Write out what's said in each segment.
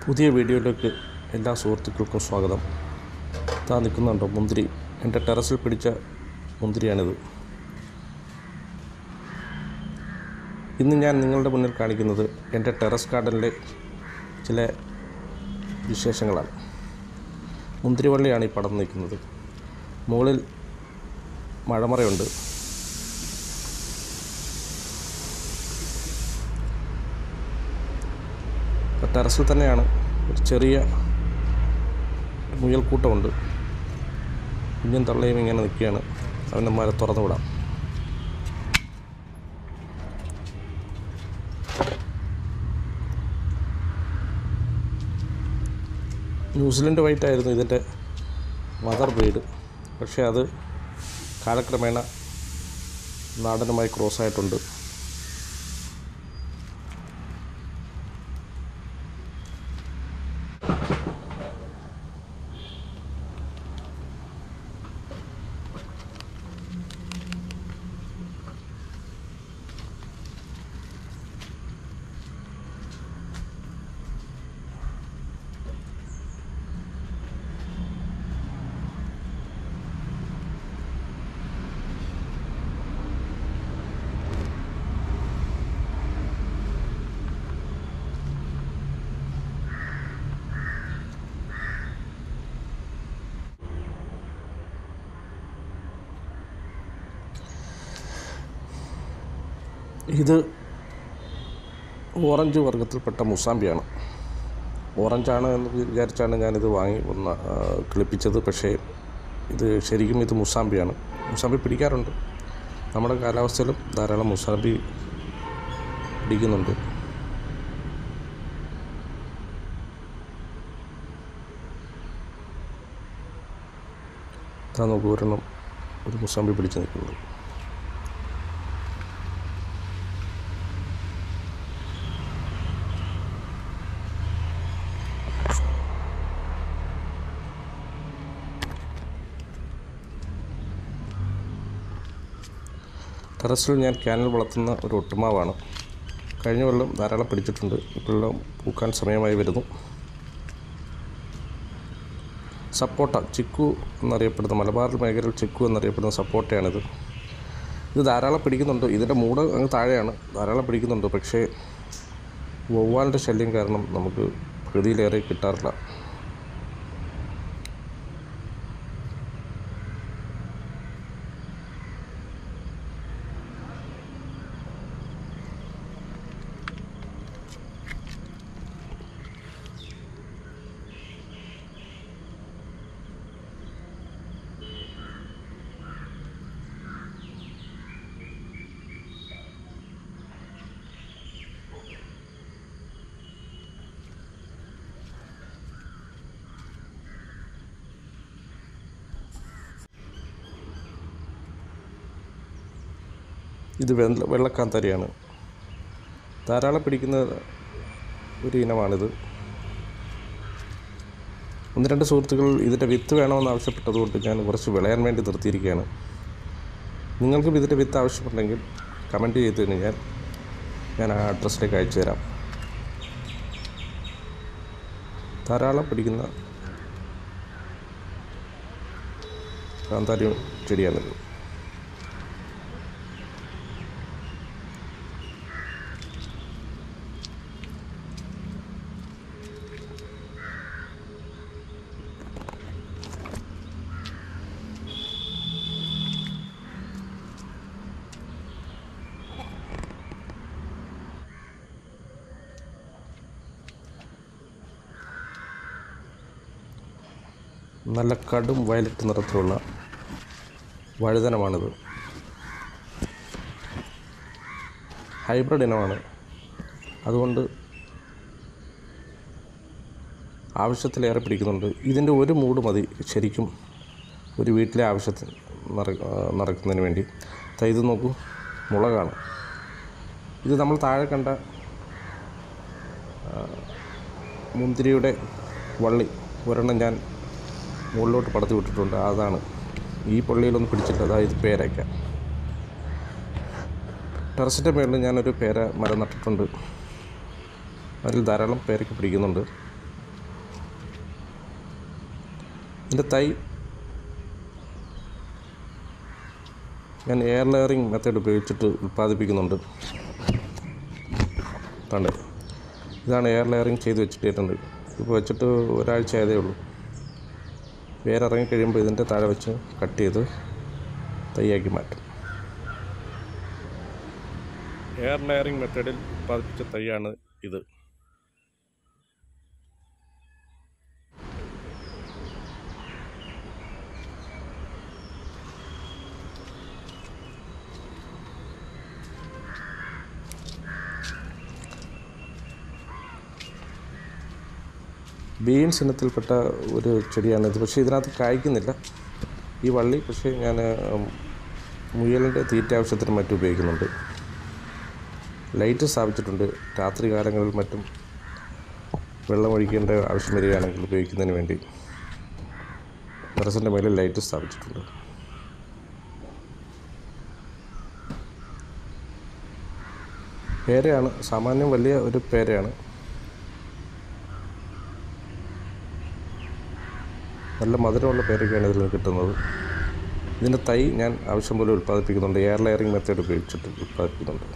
പുതിയ വീഡിയോയിലേക്ക് എല്ലാ സുഹൃത്തുക്കൾക്കും സ്വാഗതം താ നിൽക്കുന്നുണ്ടോ മുന്തിരി എൻ്റെ ടെറസിൽ പിടിച്ച മുന്തിരിയാണിത് ഇന്ന് ഞാൻ നിങ്ങളുടെ മുന്നിൽ കാണിക്കുന്നത് എൻ്റെ ടെറസ് ഗാർഡനിലെ ചില വിശേഷങ്ങളാണ് മുന്തിരിവള്ളിയാണ് ഈ പടം നിൽക്കുന്നത് മുകളിൽ മഴമറയുണ്ട് അപ്പോൾ ടെറസിൽ തന്നെയാണ് ഒരു ചെറിയ മുയൽക്കൂട്ടമുണ്ട് കുഞ്ഞും തള്ളയും ഇങ്ങനെ നിൽക്കുകയാണ് അവനന്മാരെ തുറന്നു വിടാം ന്യൂസിലൻഡ് വൈറ്റ് ആയിരുന്നു ഇതിൻ്റെ മദർ ബ്രീഡ് പക്ഷേ അത് കാലക്രമേണ നാടനുമായി ക്രോസ് ആയിട്ടുണ്ട് ഇത് ഓറഞ്ച് വർഗത്തിൽപ്പെട്ട മുസാമ്പിയാണ് ഓറഞ്ചാണ് എന്ന് വിചാരിച്ചാണ് ഞാനിത് വാങ്ങി ഒന്ന് ആ, കിളിപ്പിച്ചത് പക്ഷേ ഇത് ശരിക്കും ഇത് മുസാമ്പിയാണ് മുസാമ്പി പിടിക്കാറുണ്ട് നമ്മുടെ കാലാവസ്ഥയിലും ധാരാളം മുസാമ്പി പിടിക്കുന്നുണ്ട് ഇതാ നോക്കൂ ഒരെണ്ണം ഒരു മുസാമ്പി പിടിച്ച് നിൽക്കുന്നത് ടെറസിൽ ഞാൻ ക്യാനിൽ വളർത്തുന്ന ഒരു ഒട്ടുമാവാണ് കഴിഞ്ഞ കൊല്ലം ധാരാളം പിടിച്ചിട്ടുണ്ട് ഇപ്പോഴെല്ലാം പൂക്കാൻ സമയമായി വരുന്നു സപ്പോട്ട ചിക്കു എന്നറിയപ്പെടുന്ന മലബാർ മേഖലയിൽ ചിക്കു എന്നറിയപ്പെടുന്ന സപ്പോട്ടയാണിത് ഇത് ധാരാളം പിടിക്കുന്നുണ്ട് ഇതിൻ്റെ മൂട് അങ്ങ് താഴെയാണ് ധാരാളം പിടിക്കുന്നുണ്ട് പക്ഷേ വവ്വാലിൻ്റെ ശല്യം കാരണം നമുക്ക് പ്രകൃതിയിലേറെ കിട്ടാറില്ല ഇത് വെള്ള വെള്ളക്കാന്തരിയാണ് ധാരാളം പിടിക്കുന്ന ഒരു ഇനമാണിത് ഒന്ന് രണ്ട് സുഹൃത്തുക്കൾ ഇതിൻ്റെ വിത്ത് വേണമെന്ന് ആവശ്യപ്പെട്ടതുകൊണ്ട് ഞാൻ കുറച്ച് വിളയാൻ വേണ്ടി നിർത്തിയിരിക്കുകയാണ് നിങ്ങൾക്കും ഇതിൻ്റെ വിത്ത് ആവശ്യമുണ്ടെങ്കിൽ കമൻറ്റ് ചെയ്ത് കഴിഞ്ഞാൽ ഞാൻ ആ അഡ്രസ്സിലേക്ക് അയച്ചു തരാം ധാരാളം പിടിക്കുന്ന കാന്താരി ചെടിയാണിത് നല്ല കടും വയലറ്റ് നിറത്തിലുള്ള വഴുതനമാണിത് ഹൈബ്രിഡ് ഇനമാണ് അതുകൊണ്ട് ആവശ്യത്തിലേറെ പിടിക്കുന്നുണ്ട് ഇതിൻ്റെ ഒരു മൂട് മതി ശരിക്കും ഒരു വീട്ടിലെ ആവശ്യത്തിന് നിറ നിറയ്ക്കുന്നതിന് വേണ്ടി ദാ ഇത് നോക്കൂ മുളകാണ് ഇത് നമ്മൾ താഴെ കണ്ട ആ, മുന്തിരിയുടെ വള്ളി ഒരെണ്ണം ഞാൻ മുകളിലോട്ട് പടത്തി വിട്ടിട്ടുണ്ട് അതാണ് ഈ പള്ളിയിലൊന്നും പിടിച്ചില്ല അതായത് പേരയ്ക്ക ടെറസിൻ്റെ മുകളിൽ ഞാനൊരു പേര മരം നട്ടിട്ടുണ്ട് അതിൽ ധാരാളം പേരയ്ക്ക പിടിക്കുന്നുണ്ട് ഇതിൻ്റെ തൈ ഞാൻ എയർ ലെയറിങ് മെത്തേഡ് ഉപയോഗിച്ചിട്ട് ഉൽപ്പാദിപ്പിക്കുന്നുണ്ട് കണ്ടേ ഇതാണ് എയർ ലെയറിങ് ചെയ്ത് വെച്ചിട്ടുണ്ട് ഇപ്പോൾ വെച്ചിട്ട് ഒരാഴ്ച ആയതേ ഉള്ളൂ വേരിറങ്ങി കഴിയുമ്പോൾ ഇതിൻ്റെ താഴെ വെച്ച് കട്ട് ചെയ്ത് തൈയാക്കി മാറ്റും എയർ ലെയറിങ് മെത്തേഡിൽ ഉൽപ്പാദിപ്പിച്ച തൈയാണ് ഇത് ബീൻസ് ഇനത്തിൽപ്പെട്ട ഒരു ചെടിയാണിത് പക്ഷേ ഇതിനകത്ത് കായ്ക്കുന്നില്ല ഈ വള്ളി പക്ഷേ ഞാൻ മുയലിൻ്റെ തീറ്റ ആവശ്യത്തിന് മറ്റും ഉപയോഗിക്കുന്നുണ്ട് ലൈറ്റ് സ്ഥാപിച്ചിട്ടുണ്ട് രാത്രി കാലങ്ങളിൽ മറ്റും വെള്ളം ഒഴിക്കേണ്ട ആവശ്യം വരികയാണെങ്കിൽ ഉപയോഗിക്കുന്നതിന് വേണ്ടി ടെറസിൻ്റെ മേളിൽ ലൈറ്റ് സ്ഥാപിച്ചിട്ടുണ്ട് പേരയാണ് സാമാന്യം വലിയ ഒരു പേരയാണ് നല്ല മധുരമുള്ള പേരൊക്കെയാണ് ഇതിൽ നിന്ന് കിട്ടുന്നത് ഇതിൻ്റെ തൈ ഞാൻ ആവശ്യം പോലെ ഉൽപ്പാദിപ്പിക്കുന്നുണ്ട് എയർ ലെയറിങ് മെത്തേഡ് ഉപയോഗിച്ചിട്ട് ഉൽപ്പാദിപ്പിക്കുന്നുണ്ട്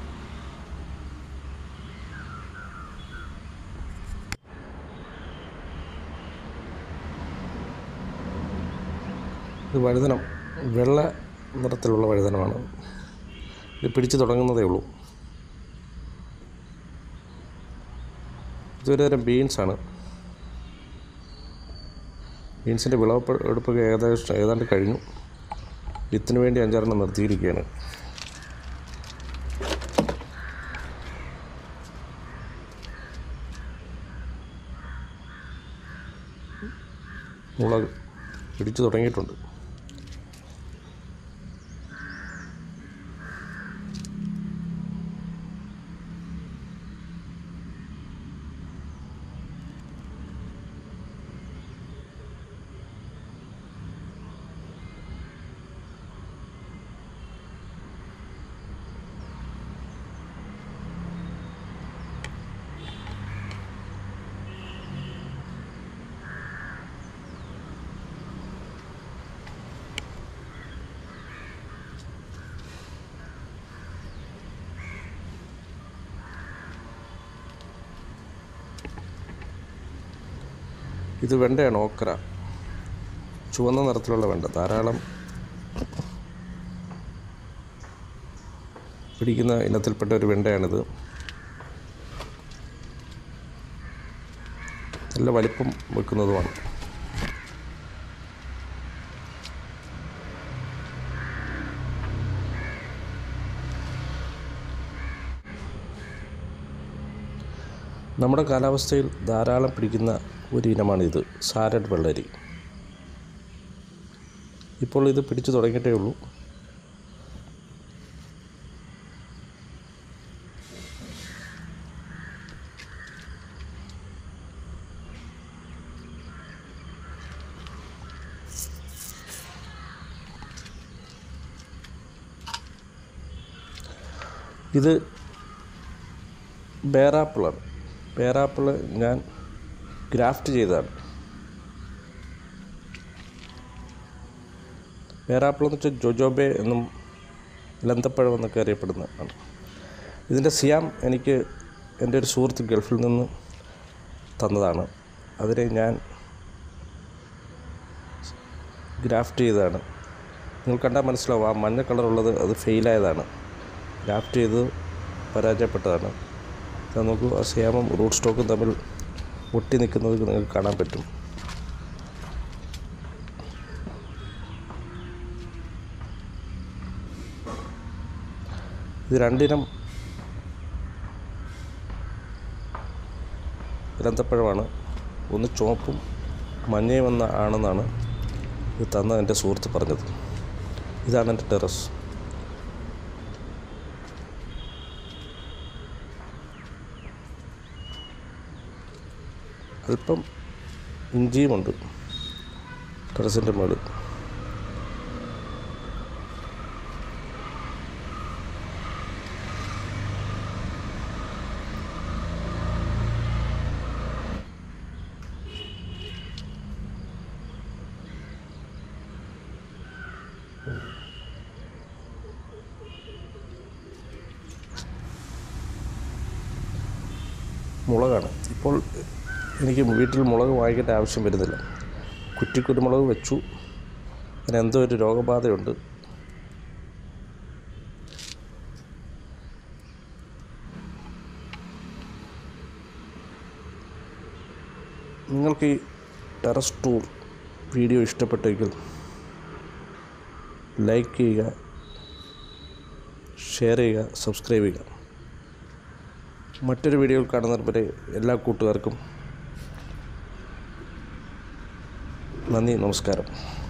ഇത് വഴുതനം വെള്ള നിറത്തിലുള്ള വഴുതനമാണ് ഇത് പിടിച്ച് തുടങ്ങുന്നതേ ഉള്ളൂ ഇതൊരു തരം ബീൻസാണ് ബീൻസിൻ്റെ വിളവെടുപ്പ് എടുപ്പൊക്കെ ഏകദേശം ഏതാണ്ട് കഴിഞ്ഞു വിത്തിന് വേണ്ടി അഞ്ചാറെണ്ണം നിർത്തിയിരിക്കുകയാണ് മുളക് പിടിച്ചു തുടങ്ങിയിട്ടുണ്ട് ഇത് വെണ്ടയാണ് ഓക്കര ചുവന്ന നിറത്തിലുള്ള വെണ്ട ധാരാളം പിടിക്കുന്ന ഇനത്തിൽപ്പെട്ട ഒരു വെണ്ടയാണിത് നല്ല വലിപ്പം വെക്കുന്നതുമാണ് നമ്മുടെ കാലാവസ്ഥയിൽ ധാരാളം പിടിക്കുന്ന ഒരു ഇനമാണിത് സാരഡ് വെള്ളരി ഇപ്പോൾ ഇത് പിടിച്ചു തുടങ്ങിയിട്ടേ ഉള്ളൂ ഇത് ബേറാപ്പിളാണ് ബേറാപ്പിള് ഞാൻ ഗ്രാഫ്റ്റ് ചെയ്തതാണ് ബേറാപ്പിൾ എന്ന് വെച്ചാൽ ജോജോബെ എന്നും ലന്തപ്പഴം എന്നൊക്കെ അറിയപ്പെടുന്നതാണ് ഇതിൻ്റെ സിയാം എനിക്ക് എൻ്റെ ഒരു സുഹൃത്ത് ഗൾഫിൽ നിന്ന് തന്നതാണ് അതിനെ ഞാൻ ഗ്രാഫ്റ്റ് ചെയ്തതാണ് നിങ്ങൾ കണ്ടാൽ മനസ്സിലാവും ആ മഞ്ഞ കളറുള്ളത് അത് ഫെയിലായതാണ് ഗ്രാഫ്റ്റ് ചെയ്ത് പരാജയപ്പെട്ടതാണ് അത് നോക്കൂ ആ സിയാമും റൂട്ട് സ്റ്റോക്കും തമ്മിൽ ഒട്ടി നിൽക്കുന്നത് നിങ്ങൾക്ക് കാണാൻ പറ്റും ഇത് രണ്ടിനം ഗ്രന്ഥപ്പഴമാണ് ഒന്ന് ചുവപ്പും മഞ്ഞയും എന്ന ആണെന്നാണ് ഇത് തന്ന എൻ്റെ സുഹൃത്ത് പറഞ്ഞത് ഇതാണ് എൻ്റെ ടെറസ് അല്പം ഇഞ്ചിയുമുണ്ട് ടെറസിൻ്റെ മുകളിൽ മുളകാണ് ഇപ്പോൾ എനിക്ക് വീട്ടിൽ മുളക് വാങ്ങിക്കേണ്ട ആവശ്യം വരുന്നില്ല കുറ്റിക്കുരുമുളക് വെച്ചു അതിന് എന്തോ ഒരു രോഗബാധയുണ്ട് നിങ്ങൾക്ക് ഈ ടെറസ് ടൂർ വീഡിയോ ഇഷ്ടപ്പെട്ടെങ്കിൽ ലൈക്ക് ചെയ്യുക ഷെയർ ചെയ്യുക സബ്സ്ക്രൈബ് ചെയ്യുക മറ്റൊരു വീഡിയോയിൽ കാണുന്നത് വരെ എല്ലാ കൂട്ടുകാർക്കും നന്ദി നമസ്കാരം